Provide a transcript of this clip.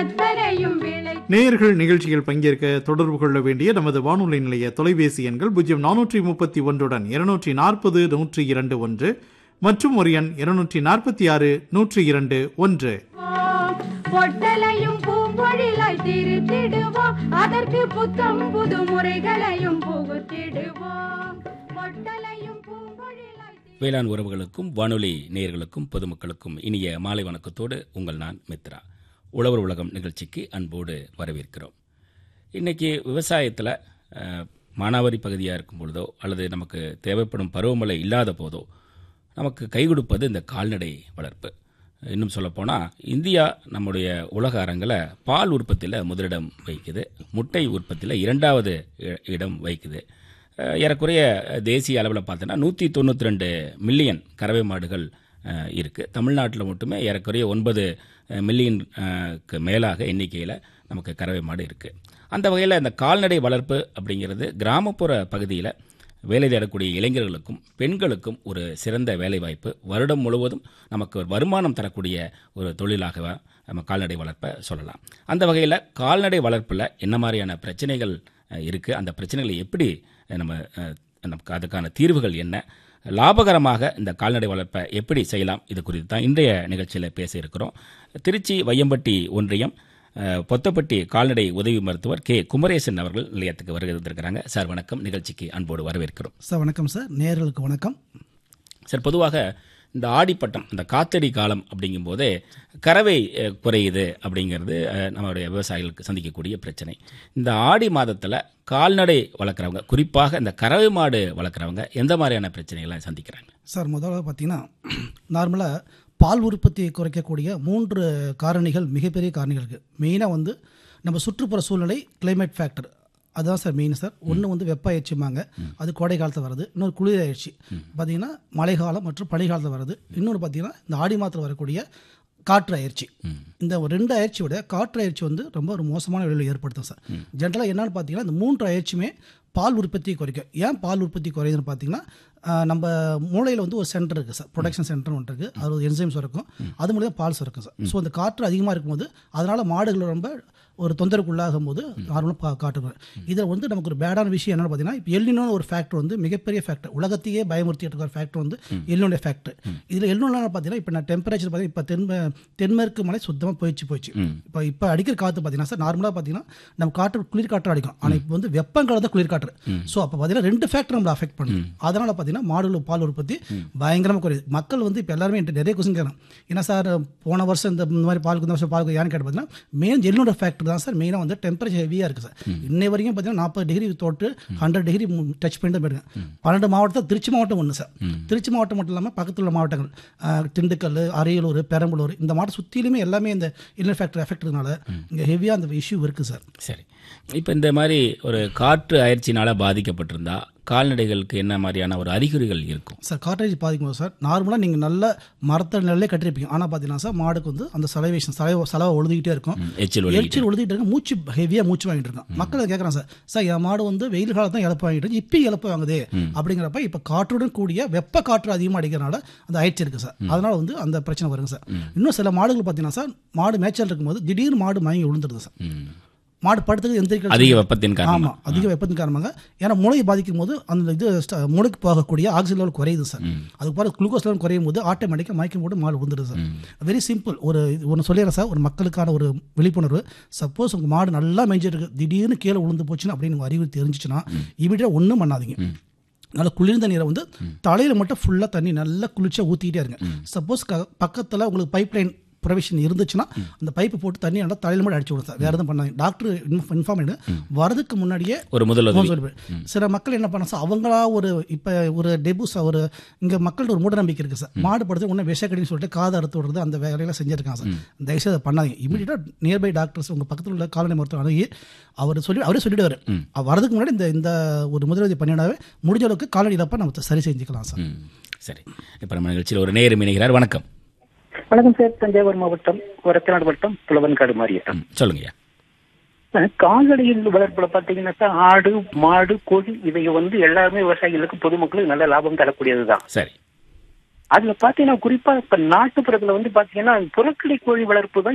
அத்தனையும் விளை நேயர்கள் நிகழ்ச்சியில் பங்கேற்க தொடர்பு கொள்ள வேண்டிய நமது வானொலி நிலைய தொலைபேசி எண்கள் பூஜ்ஜியம் நானூற்றி முப்பத்தி ஒன்றுடன் இருநூற்றி நாற்பது நூற்றி இரண்டு ஒன்று மற்றும் ஒரு எண் இருநூற்றி நாற்பத்தி ஆறு நூற்றி இரண்டு ஒன்று பொட்டலையும் பூம்பொழிலாய் திருத்திடுவோம் அதற்கு புத்தம் புது முறைகளையும் புகுத்திடுவோம் பொட்டலையும் பூம்பொழிலாய் திரு- வேளாண் உறவுகளுக்கும் வானொலி நேயர்களுக்கும் பொதுமக்களுக்கும் இனிய மாலை வணக்கத்தோடு உங்கள் நான் மித்ரா உழவர் உலகம் நிகழ்ச்சிக்கு அன்போடு வரவேற்கிறோம் இன்னைக்கு விவசாயத்தில் மானாவாரி பகுதியாக இருக்கும் பொழுதோ அல்லது நமக்கு தேவைப்படும் பருவமழை இல்லாத போதோ நமக்கு கை கொடுப்பது இந்த கால்நடை வளர்ப்பு இன்னும் சொல்லப்போனால் இந்தியா நம்முடைய உலக அரங்கில் பால் உற்பத்தியில் முதலிடம் வகிக்குது முட்டை உற்பத்தியில் இரண்டாவது இ- இடம் வகிக்குது அஹ், ஏறக்குறைய தேசிய அளவில் பார்த்தோன்னா நூற்றி தொண்ணூற்றி ரெண்டு மில்லியன் கறவை மாடுகள் அஹ், இருக்கு தமிழ்நாட்டில் மட்டுமே ஏறக்குறைய ஒன்பது அஹ், மில்லியன் அஹ், க்கு மேலாக எண்ணிக்கையில் நமக்கு கறவை மாடு இருக்கு அந்த வகையில் இந்த கால்நடை வளர்ப்பு அப்படிங்கிறது கிராமப்புற பகுதியில் வேலை தேடக்கூடிய இளைஞர்களுக்கும் பெண்களுக்கும் ஒரு சிறந்த வேலைவாய்ப்பு வருடம் முழுவதும் நமக்கு ஒரு வருமானம் தரக்கூடிய ஒரு தொழிலாக நம்ம கால்நடை வளர்ப்பை சொல்லலாம் அந்த வகையில் கால்நடை வளர்ப்பில் என்ன மாதிரியான பிரச்சனைகள் அஹ், இருக்கு அந்த பிரச்சனைகளை எப்படி அஹ், நம்ம அஹ், நமக்கு அதுக்கான தீர்வுகள் என்ன லாபகரமாக இந்த கால்நடை வளர்ப்பை எப்படி செய்யலாம் இது குறித்து தான் இன்றைய நிகழ்ச்சியில் பேச இருக்கிறோம் திருச்சி வையம்பட்டி ஒன்றியம் அஹ், பொத்தப்பட்டி கால்நடை உதவி மருத்துவர் கே குமரேசன் அவர்கள் நிலையத்துக்கு வருகை தந்திருக்கிறாங்க சார் வணக்கம் நிகழ்ச்சிக்கு அன்போடு வரவேற்கிறோம் சார் வணக்கம் சார் நேயர்களுக்கு வணக்கம் சார் பொதுவாக இந்த ஆடிப்பட்டம் இந்த காத்தடி காலம் அப்படிங்கும்போதே கறவை அஹ், குறையுது அப்படிங்கிறது அஹ், நம்மளுடைய விவசாயிகளுக்கு சந்திக்கக்கூடிய பிரச்சனை இந்த ஆடி மாதத்தில் கால்நடை வளர்க்குறவங்க குறிப்பாக இந்த கறவை மாடு வளர்க்குறவங்க எந்த மாதிரியான பிரச்சனைகளை சந்திக்கிறாங்க சார் முதல்ல பார்த்தீங்கன்னா நார்மலாக பால் உற்பத்தியை குறைக்கக்கூடிய மூன்று காரணிகள் மிகப்பெரிய காரணிகள் இருக்குது மெயினாக வந்து நம்ம சுற்றுப்புற சூழ்நிலை கிளைமேட் ஃபேக்டர் அதுதான் சார் மெயின் சார் ஒன்று வந்து வெப்ப ஆயிடுச்சுமாங்க அது கோடை காலத்தில் வருது இன்னொரு குளிர் ஆயிடுச்சு பார்த்தீங்கன்னா மழைக்காலம் மற்றும் பனிக்காலத்தில் வருது இன்னொன்று பார்த்தீங்கன்னா இந்த ஆடி மாதத்தில் வரக்கூடிய காற்று அயற்சி இந்த ஒரு ரெண்டு அயற்சியோட காற்று அயற்சி வந்து ரொம்ப ஒரு மோசமான விளைவு ஏற்படுத்தும் சார் ஜென்ரலாக என்னன்னு பார்த்தீங்கன்னா இந்த மூன்று அயற்சியுமே பால் உற்பத்தியை குறைக்கும் ஏன் பால் உற்பத்தி குறையுதுன்னு பார்த்தீங்கன்னா ஆஹ், நம்ம மூளையில் வந்து ஒரு சென்டர் இருக்குது சார் ப்ரொடக்ஷன் சென்டர் ஒன்று இருக்குது அது ஒரு என்சைம்ஸ் இருக்கும் அது மூலியம் பால் சுரக்கும் சார் ஸோ அந்த காற்று அதிகமாக இருக்கும்போது அதனால் மாடுகள் ரொம்ப ஒரு தொந்தரவுக்குள்ளாகும் போது நார்மலாக காட்டுங்க இதில் வந்து நமக்கு ஒரு பேடான விஷயம் என்னன்னு பார்த்தீங்கன்னா இப்போ எல்லினோன்னு ஒரு ஃபேக்டர் வந்து மிகப்பெரிய ஃபேக்டர் உலகத்தையே பயமுறுத்திட்டு இருக்கிற ஃபேக்டர் வந்து எல்லினோட ஃபேக்டர் இதில் எல்லினோட பார்த்தீங்கன்னா இப்போ நான் டெம்பரேச்சர் பார்த்தீங்கன்னா இப்போ தென் தென்மேற்கு மலை சுத்தமாக போயிடுச்சு போயிடுச்சு இப்போ இப்போ அடிக்கிற காற்று பார்த்தீங்கன்னா சார் நார்மலாக பார்த்தீங்கன்னா நம்ம காற்று குளிர் காற்று அடிக்கும் ஆனால் இப்போ வந்து வெப்பங்கிறது தான் குளிர் காற்று ஸோ அப்போ பார்த்தீங்கன்னா ரெண்டு ஃபேக்டர் நம்மளை அஃபெக்ட் பண்ணும் அதனால் பார்த்தீங்கன்னா மாடுகள் பால் உற்பத்தி பயங்கரமாக குறையுது மக்கள் வந்து இப்போ எல்லாருமே என்கிட்ட நிறைய கொஸ்டின் கேட்கணும் ஏன்னா சார் போன வருஷம் இந்த இந்த மாதிரி பால் இந்த வருஷம் பால் ஏன்னு கேட்டு பார்த்தீங்கன்னா மெயின் எல்லோட ஃபேக்டர் தான் சார் மெயினாக வந்து டெம்பரேச்சர் ஹெவியாக இருக்குது சார் இன்னை வரைக்கும் பார்த்தீங்கன்னா நாற்பது டிகிரி தொட்டு ஹண்ட்ரட் டிகிரி டச் பண்ணி தான் போயிருங்க பன்னெண்டு மாவட்டத்தில் திருச்சி மாவட்டம் ஒன்று சார் திருச்சி மாவட்டம் மட்டும் இல்லாமல் பக்கத்தில் உள்ள மாவட்டங்கள் ஆஹ், திண்டுக்கல் அரியலூர் பெரம்பலூர் இந்த மாவட்டம் சுற்றிலுமே எல்லாமே இந்த இன்னர் ஃபேக்டர் எஃபெக்ட்னால இங்கே ஹெவியாக அந்த இஷ்யூ இருக்குது சார் சரி இப்போ இந்த மாதிரி ஒரு காற்று அயற்சினால பாதிக்கப்பட்டிருந்தா கால்நடைகளுக்கு என்ன மாதிரியான ஒரு அறிகுறிகள் இருக்கும் சார் கார்டேஜ் பாதிக்கும் சார் நார்மலாக நீங்கள் நல்ல மரத்த நிலையிலே கட்டிருப்பீங்க ஆனால் பார்த்தீங்கன்னா சார் மாடுக்கு வந்து அந்த சலவேஷன் சலவை சலவை ஒழுதுகிட்டே இருக்கும் எச்சில் ஒழுகிட்டு எரிச்சல் ஒழுதுகிட்டு இருக்கு மூச்சு ஹெவியாக மூச்சு வாங்கிட்டு இருக்கான் மக்கள் கேட்குறாங்க சார் சார் என் மாடு வந்து வெயில் காலத்து தான் இழப்பு வாங்கிட்டு இருக்கு இப்போ இழப்பு வாங்குது அப்படிங்கிறப்ப இப்போ காற்றுடன் கூடிய வெப்ப காற்று அதிகமாக அடிக்கிறனால அந்த ஆயிடுச்சு இருக்கு சார் அதனால வந்து அந்த பிரச்சனை வருங்க சார் இன்னும் சில மாடுகள் பார்த்தீங்கன்னா சார் மாடு மேய்ச்சல் இருக்கும்போது திடீர்னு மாடு மயங்கி விழுந்துருது சார் ம். மாடு படுத்துக்கு எந்திரிக்க அதிக வெப்பத்தின் காரணமா ஆமாம் அதிக வெப்பத்தின் காரணமாக ஏன்னா மூளையை பாதிக்கும் போது அந்த இது ஸ்ட- மூளைக்கு போகக்கூடிய ஆக்சிஜன் லெவல் குறையுது சார் அதுக்கு பிறகு குளுக்கோஸ் லெவல் குறையும் போது ஆட்டோமேட்டிக்காக மயக்கம் போட்டு மாடு விழுந்துருது சார் வெரி சிம்பிள் ஒரு ஒன்று சொல்லிடுறேன் சார் ஒரு மக்களுக்கான ஒரு விழிப்புணர்வு சப்போஸ் உங்கள் மாடு நல்லா மேய்ஞ்சிட்டு இருக்கு திடீர்னு கீழே விழுந்து போச்சுன்னு அப்படின்னு உங்க அறிவு தெரிஞ்சிச்சுன்னா இமீடியட்டாக ஒன்றும் பண்ணாதீங்க நல்லா குளிர்ந்த நீரை வந்து தலையில் மட்டும் ஃபுல்லாக தண்ணி நல்லா குளிர்ச்சியாக ஊற்றிக்கிட்டே இருங்க சப்போஸ் க பக்கத்தில் உங்களுக்கு பைப் லைன் ப்ரொவிஷன் இருந்துச்சுன்னா அந்த பைப்பு போட்டு தண்ணி நல்லா தலையில் மட்டும் அடிச்சு விடும் சார் வேறு எதுவும் பண்ணாங்க டாக்டர் இன்ஃபார்ம் பண்ணி வரதுக்கு முன்னாடியே ஒரு முதலுதவி முதல் சொல்லி சில மக்கள் என்ன பண்ண சார் அவங்களா ஒரு இப்போ ஒரு டெபுஸ் ஒரு இங்கே மக்கள்கிட்ட ஒரு மூட நம்பிக்கை இருக்குது சார் மாடு படுத்து ஒன்று விஷக்கடின்னு சொல்லிட்டு காது அறுத்து விடுறது அந்த வேலையெல்லாம் செஞ்சுருக்காங்க சார் தயவுசெய்து அதை பண்ணாதீங்க இமீடியட்டாக நியர்பை டாக்டர்ஸ் உங்கள் பக்கத்தில் உள்ள காலனி மருத்துவம் அணுகி அவர் சொல்லி அவரே சொல்லிடுவார் அவர் வரதுக்கு முன்னாடி இந்த இந்த ஒரு முதலுதவி பண்ணினாவே முடிஞ்ச அளவுக்கு காலனி இழப்பை நம்ம சரி செஞ்சுக்கலாம் சார் ம். சரி இப்போ நம்ம நிகழ்ச்சியில் ஒரு நேரம் இணைகிறார் வணக்கம் வணக்கம் சார் தஞ்சாவூர் மாவட்டம் ஒரத்தநாடு வட்டம் புலவன்காடு மாரியட்டம் ம், சொல்லுங்கய்யா கால்நடையில் வளர்ப்புல பாத்தீங்கன்னா சார் ஆடு மாடு கோழி இவை வந்து எல்லாருமே விவசாயிகளுக்கு பொதுமக்களுக்கு நல்ல லாபம் தரக்கூடியதுதான் சரி அதுல பாத்தீங்கன்னா குறிப்பா இப்ப நாட்டுப்புறத்துல வந்து பாத்தீங்கன்னா புறக்கடை கோழி வளர்ப்பு தான்